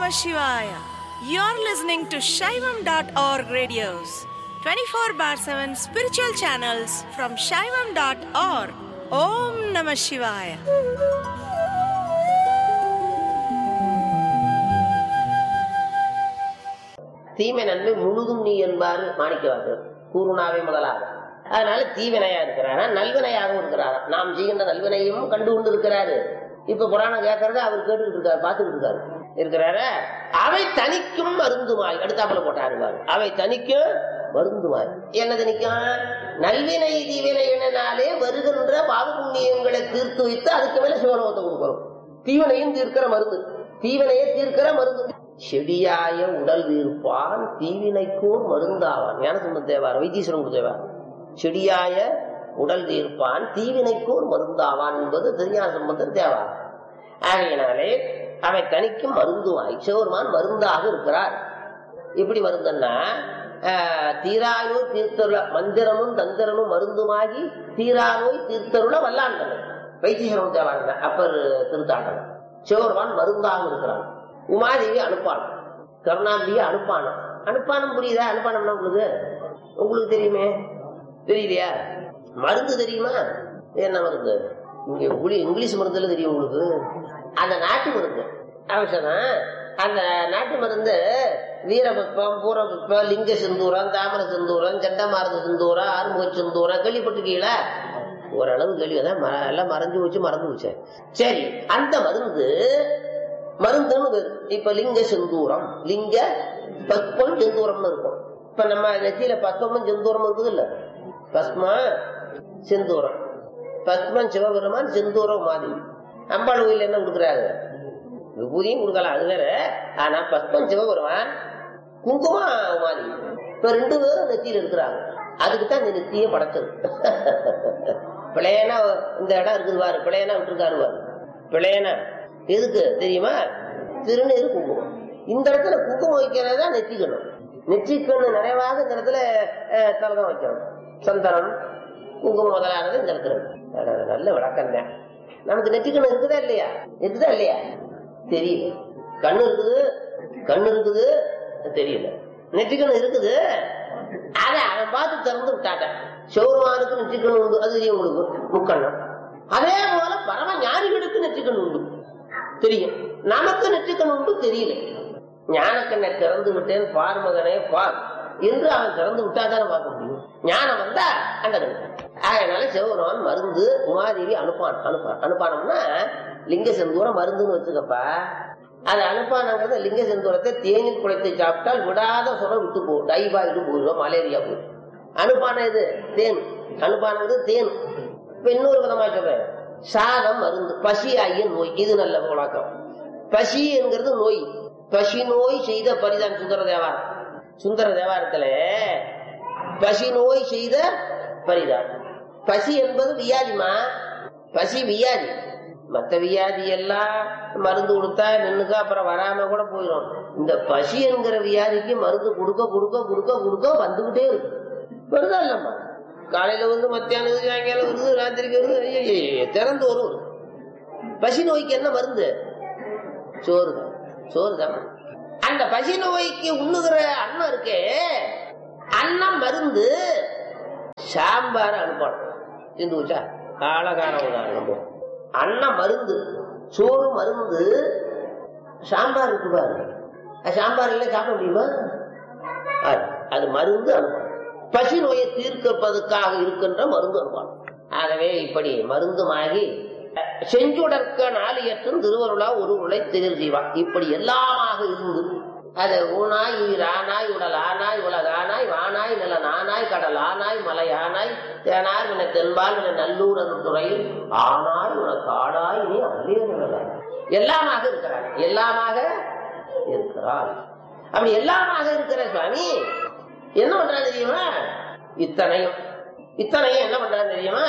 Namah Shivaya. You're listening to Shaivam.org radios, 24 bar 7 spiritual channels from Shaivam.org. Om Namah Shivaya. தீமை நன்மை முழுதும் நீ என்பார் மாணிக்கவாசகர் கூறுனாவே முதலாக அதனால தீவினையா இருக்கிறாரா நல்வினையாகவும் இருக்கிறாரா நாம் செய்கின்ற நல்வினையும் கண்டு கொண்டு இருக்கிறாரு இப்ப புராணம் கேட்கறத அவர் கேட்டுக்கிட்டு இருக்காரு பார்த்துக்கிட்டு இருக்காரு இருக்கிறார அவை தனிக்கும் மருந்துமாய் அடுத்தாப்புல போட்டாரு பாரு. அவை தனிக்கும் மருந்துமாய் என்ன தனிக்கும் நல்வினை தீவினையினாலே வருகின்ற பாவ புண்ணியங்களை தீர்த்து வைத்து அதுக்கு மேல சிவலோகத்தை கொடுக்கிறோம் தீவனையும் தீர்க்கிற மருந்து தீவனையை தீர்க்கிற மருந்து செடியாய உடல் வீர்ப்பான் தீவினைக்கோர் மருந்தாவான் ஞானசுந்த தேவார் வைத்தீஸ்வரன் தேவார் செடியாய உடல் தீர்ப்பான் தீவினைக்கோர் மருந்தாவான் என்பது திருஞான சம்பந்தர் தேவார் ஆகையினாலே அவை தனிக்கும் மருந்துவாய் சிவருமான் மருந்தாக இருக்கிறார் எப்படி மருந்துன்னா ஆஹ், தீராநோய் தீர்த்தருள மந்திரமும் தந்திரமும் மருந்துமாகி தீராநோய் தீர்த்தருள வல்லாண்டன வைத்தீஸ்வரன் தேவாங்க அப்பர் திருத்தாட்டம் சிவருமான் மருந்தாக இருக்கிறான் உமாதேவி அனுப்பானம் கருணாம்பிகை அனுப்பானம் அனுப்பானம் புரியுதா அனுப்பானம்னா உங்களுக்கு உங்களுக்கு தெரியுமே தெரியலையா மருந்து தெரியுமா என்ன மருந்து இங்க உளி- இங்கிலீஷ் மருந்துல தெரியும் உங்களுக்கு அந்த நாட்டு மருந்து அவசரம் அந்த நாட்டு மருந்து வீரபத்மம் பூரபத்மம் லிங்க சிந்தூரம் தாமர சிந்தூரம் சண்டமாரத சிந்தூரம் ஆறுமுக சிந்தூரம் கேள்விப்பட்டிருக்கீங்களா ஓரளவு கேள்விதான் ம- எல்லாம் மறைஞ்சு வச்சு மறந்து வச்சு சரி அந்த மருந்து மருந்துன்னு பேரு. இப்ப லிங்க செந்தூரம் லிங்க பத்மம் செந்தூரம்னு இருக்கும் இப்ப நம்ம நெத்தியில பத்மமும் செந்தூரம் இருக்குது இல்ல பஸ்மா செந்தூரம் பத்மம் சிவபெருமான் செந்தூரம் மாதிரி அம்பாள் கோயில் என்ன கொடுக்குறாரு விபூதியும் கொடுக்கலாம் அது வேற ஆனா பத்மம் சிவபெருமான் குங்குமம் மாதிரி இப்ப ரெண்டு பேரும் நெத்தியில இருக்கிறாங்க அதுக்கு தான் இந்த நெத்தியே படைச்சது பிள்ளையனா இந்த இடம் இருக்குது பாரு பிள்ளையனா விட்டுருக்காரு பாரு பிள்ளையனா எதுக்கு தெரியுமா திருநீர் குங்குமம் இந்த இடத்துல குங்குமம் வைக்கிறது தான் நெற்றிக்கணும் நெற்றிக்கண்ணு நிறைவாக இந்த இடத்துல அஹ், தலகம் வைக்கணும் சந்தனம் குங்குமம் முதலானது இந்த இடத்துல இருக்கு. அட, நல்ல விளக்கம் தான் நமக்கு நெற்றிக்கண்ணு இருக்குதா இல்லையா இருக்குதா இல்லையா தெரியல கண்ணு இருக்குது கண்ணு இருக்குது தெரியல நெற்றிக்கண்ணு இருக்குது அத அவன் பார்த்து திறந்து விட்டாட்டன் சிவருமானுக்கு நெற்றிக்கண்ணு உண்டு அது தெரியும் உங்களுக்கு முக்கண்ணம் அதே போல பரம ஞானிகளுக்கு நெற்றிக்கண்ணு உண்டு தெரியும் நமக்கு நெற்றிக்கண் உண்டு தெரியல ஞானக்கண்ணை திறந்து விட்டேன் பார் மகனே பார் என்று அவன் திறந்து விட்டாதானே பார்க்க முடியும் ஞானம் வந்தா அந்த கண் அதனால சிவபெருமான் மருந்து உமாதேவி அனுப்பான் அனுப்பான் அனுப்பானம்னா லிங்க செந்தூரம் மருந்துன்னு வச்சுக்கப்பா அது அனுப்பானங்கிறது லிங்க செந்தூரத்தை தேனில் குழைத்து சாப்பிட்டால் விடாத சுர விட்டு போகும் டைபாய்டு போயிடும் மலேரியா போயிடும் அனுப்பான இது தேன் அனுப்பானது தேன் இப்ப இன்னொரு விதமா சொல்றேன் சாதம் மருந்து பசி ஆகிய நோய் இது நல்ல விளக்கம் பசி என்கிறது நோய் பசி நோய் செய்த பரிதான் சுந்தர தேவாரம் சுந்தர தேவாரத்துல பசி நோய் செய்த பரிதான் பசி என்பது வியாதிமா பசி வியாதி மத்த வியாதி எல்லாம் மருந்து கொடுத்தா நின்னுக்க அப்புறம் வராம கூட போயிடும் இந்த பசி என்கிற வியாதிக்கு மருந்து கொடுக்க கொடுக்க கொடுக்க கொடுக்க வந்துகிட்டே இருக்கு வருதா இல்லம்மா காலையில வந்து மத்தியானம் வருது, சாயங்காலம் வருது ராத்திரிக்கு வருது ஐயோ, ஐயோ, ஐயோ, திறந்து வரும் பசி நோய்க்கு என்ன மருந்து சோறு தான் சோறு தான் அந்த பசி நோய்க்கு உண்ணுகிற அன்னம் இருக்கே அன்னம் மருந்து சாம்பார் அனுப்பணும் இந்து வச்சா அழகான உதாரணம் அன்னம் மருந்து சோறு மருந்து சாம்பார் இருக்கு பாருங்க அது சாம்பார் இல்லை சாப்பிட முடியுமா அது அது மருந்து அனுப்பணும் பசி நோயை தீர்ப்பதற்காக இருக்கின்ற மருந்து அனுப்பணும் ஆகவே இப்படி மருந்துமாகி செஞ்சுடற்க நாளியற்றும் திருவருளா ஒரு உருளை திரு செய்வா இப்படி எல்லாமாக இருந்து அது ஊனாய் உயிரானாய் உடல் ஆனாய் உலகானாய் வானாய் நில நானாய் கடல் ஆனாய் மலை ஆனாய் தேனார் வின தென்பால் வின நல்லூர் துறையில் ஆனாய் உனக்கு ஆடாய் நீ அல்லே நிழலாய் எல்லாமாக இருக்கிறார் எல்லாமாக இருக்கிறார் அப்படி எல்லாமாக இருக்கிற சுவாமி என்ன பண்றாரு தெரியுமா இத்தனையும் இத்தனையும் என்ன பண்றாரு தெரியுமா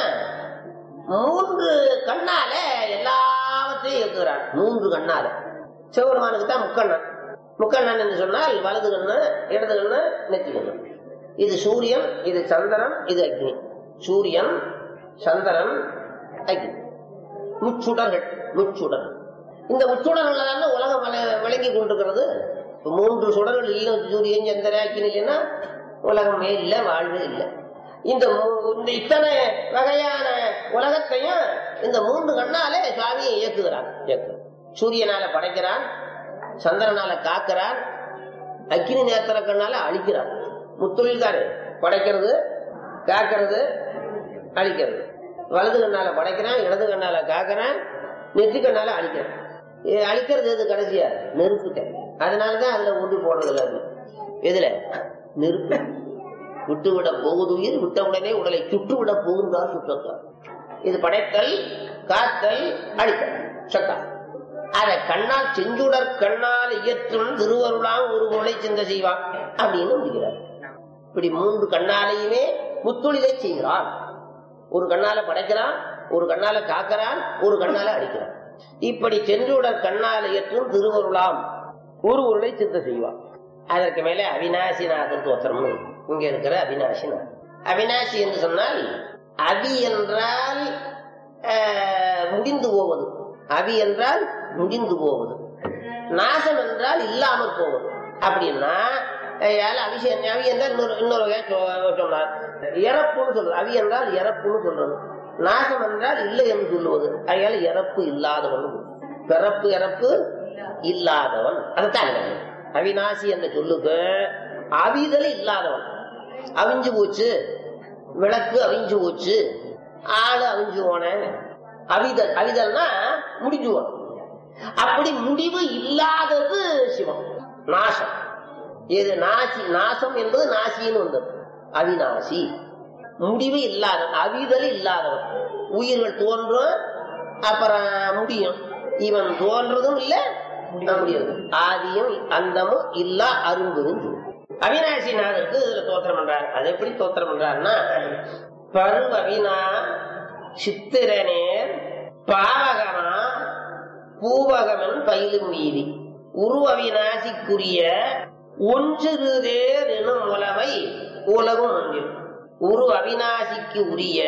மூன்று கண்ணால எல்லாவற்றையும் இருக்கிறார் மூன்று கண்ணால சிவபெருமானுக்கு தான் முக்கண்ணன் முக்கண்ணன் என்று சொன்னால் வலது கண்ணு இடது கண்ணு நெத்தி கண்ணு இது சூரியன் இது சந்திரன் இது அக்னி சூரியன் சந்திரன் அக்னி முச்சுடர்கள் முச்சுடர்கள் இந்த முச்சுடர்கள் உலகம் விளை- விளை அடங்கி கொண்டிருக்கிறது இப்ப மூன்று சுடர்கள் இல்லை சூரியன் சந்திரன் அக்கினி இல்லைன்னா உலகமே இல்லை வாழ்வே இல்லை இந்த மூ- இந்த இத்தனை வகையான உலகத்தையும் இந்த மூன்று கண்ணாலே சுவாமி இயக்குகிறான் இயக்கு சூரியனால படைக்கிறான் சந்திரனால காக்கிறான் அக்கினி நேத்திர கண்ணால அழிக்கிறான் முத்தொழில்காரு படைக்கிறது காக்கிறது அழிக்கிறது வலது கண்ணால படைக்கிறான் இடது கண்ணால காக்கிறான் நெற்றி கண்ணால அழிக்கிறான் இது அழிக்கிறது எது கடைசியா நெருப்புட்ட அதனாலதான் அதுல ஒன்று போடுறதுல அது எதுல நெருப்பு விட்டுவிட போகுது உயிர் விட்ட உடனே உடலை சுட்டுவிட போகுந்தார் சுற்றத்தார் இது படைத்தல் காத்தல் அழித்தல் சக்கா அத கண்ணால் செஞ்சுடர் கண்ணால் இயற்றும் திருவருளாம் ஒரு முளை சிந்த செய்வான் அப்படின்னு முடிக்கிறார் இப்படி மூன்று கண்ணாலையுமே முத்தொழிலை செய்கிறான் ஒரு கண்ணால படைக்கிறான் ஒரு கண்ணால காக்கிறான் ஒரு கண்ணால அடிக்கிறான் இப்படி சென்றுடர் கண்ணால் இயற்றும் திருவருளாம் ஒரு உருளை சித்த செய்வான் அதற்கு மேலே அவிநாசிநாதன் தோத்திரம்னு இங்க இருக்கிற அவிநாசிநாதன் அவிநாசி என்று சொன்னால் அவி என்றால் ஆஹ், முடிந்து போவது அவி என்றால் முடிந்து போவது நாசம் என்றால் இல்லாமல் போவது அப்படின்னா ஏழு அபிஷேகம் அவி என்றால் இன்னொரு இன்னொரு வகை சொ- சொன்னார் இறப்புன்னு சொல்றது அவி என்றால் இறப்புன்னு சொல்றது நாசம் என்றால் இல்லை என்று சொல்லுவது அதனால இறப்பு இல்லாதவன் பிறப்பு இறப்பு இல்லாதவன் அதுதான் இது. அவிநாசி என்ற சொல்லுக்கு அவிதல் இல்லாதவன் அவிஞ்சு போச்சு விளக்கு அவிஞ்சு போச்சு ஆளு அவிஞ்சு போன அவிதல் அவிதல்னா முடிஞ்சு போன அப்படி முடிவு இல்லாதது சிவம் நாசம் இது நாசி நாசம் என்பது நாசின்னு வந்தது அவிநாசி முடிவு இல்லாதவன் அவிதல் இல்லாதவன் உயிர்கள் தோன்றும் அப்புறம் முடியும் இவன் தோன்றதும் இல்ல முடியாது ஆதியும் அந்தமும் இல்லா அரும்புதும் அவிநாசிநாதருக்கு இதுல தோத்திரம் பண்றாரு அது எப்படி தோத்திரம் பண்றாருன்னா பருவவினா சித்திரனேர் பாவகமா பூவகமன் பயிலும் வீதி உருவவிநாசிக்குரிய ஒன்றிருதேர் எனும் உலவை உலகும் ஒன்றில் உரு அவிநாசிக்கு உரிய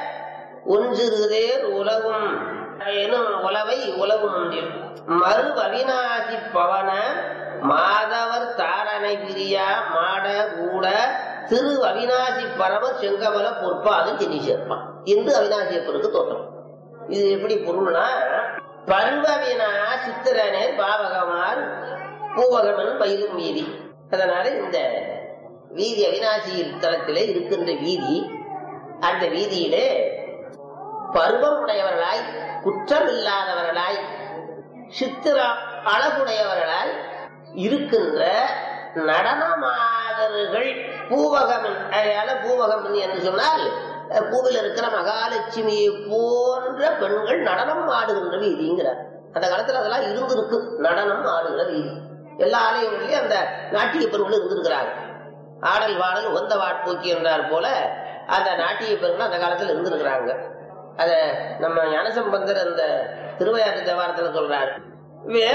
ஒன்றிருதேர் உலகும் எனும் உலவை உலகும் ஒன்றில் மறு அவிநாசி பவன மாதவர் தாரணை பிரியா மாட கூட திரு அவிநாசி பரம செங்கமல பொற்பாது சென்னி சேர்ப்பான் என்று அவிநாசியப்பருக்கு தோற்றம் இது எப்படி பொருள்னா பருவவினா சித்திரனே பாவகமார் பூவகமன் பயிலும் வீதி அதனால இந்த வீதி அவிநாசி தலத்திலே இருக்கின்ற வீதி அந்த வீதியிலே பருவம் உடையவர்களாய் குற்றம் இல்லாதவர்களாய் சித்திர அழகுடையவர்களாய் இருக்கின்ற நடனமாதர்கள் பூவகமன் அதனால பூவகமன் என்று சொன்னால் அஹ், பூவில் இருக்கிற மகாலட்சுமியை போன்ற பெண்கள் நடனம் ஆடுகின்ற வீதிங்கிறார் அந்த காலத்துல அதெல்லாம் இருந்திருக்கு நடனம் ஆடுகிற வீதி எல்லா ஆலயங்களிலும் அந்த நாட்டிய பெண்கள் இருந்திருக்கிறாங்க ஆடல் வாடல் ஒந்த வாட்போக்கி என்றார் போல அந்த நாட்டிய பெண்கள் அந்த காலத்துல இருந்திருக்கிறாங்க அத நம்ம ஞானசம்பந்தர் அந்த திருவையாற்று தேவாரத்துல சொல்றாரு வே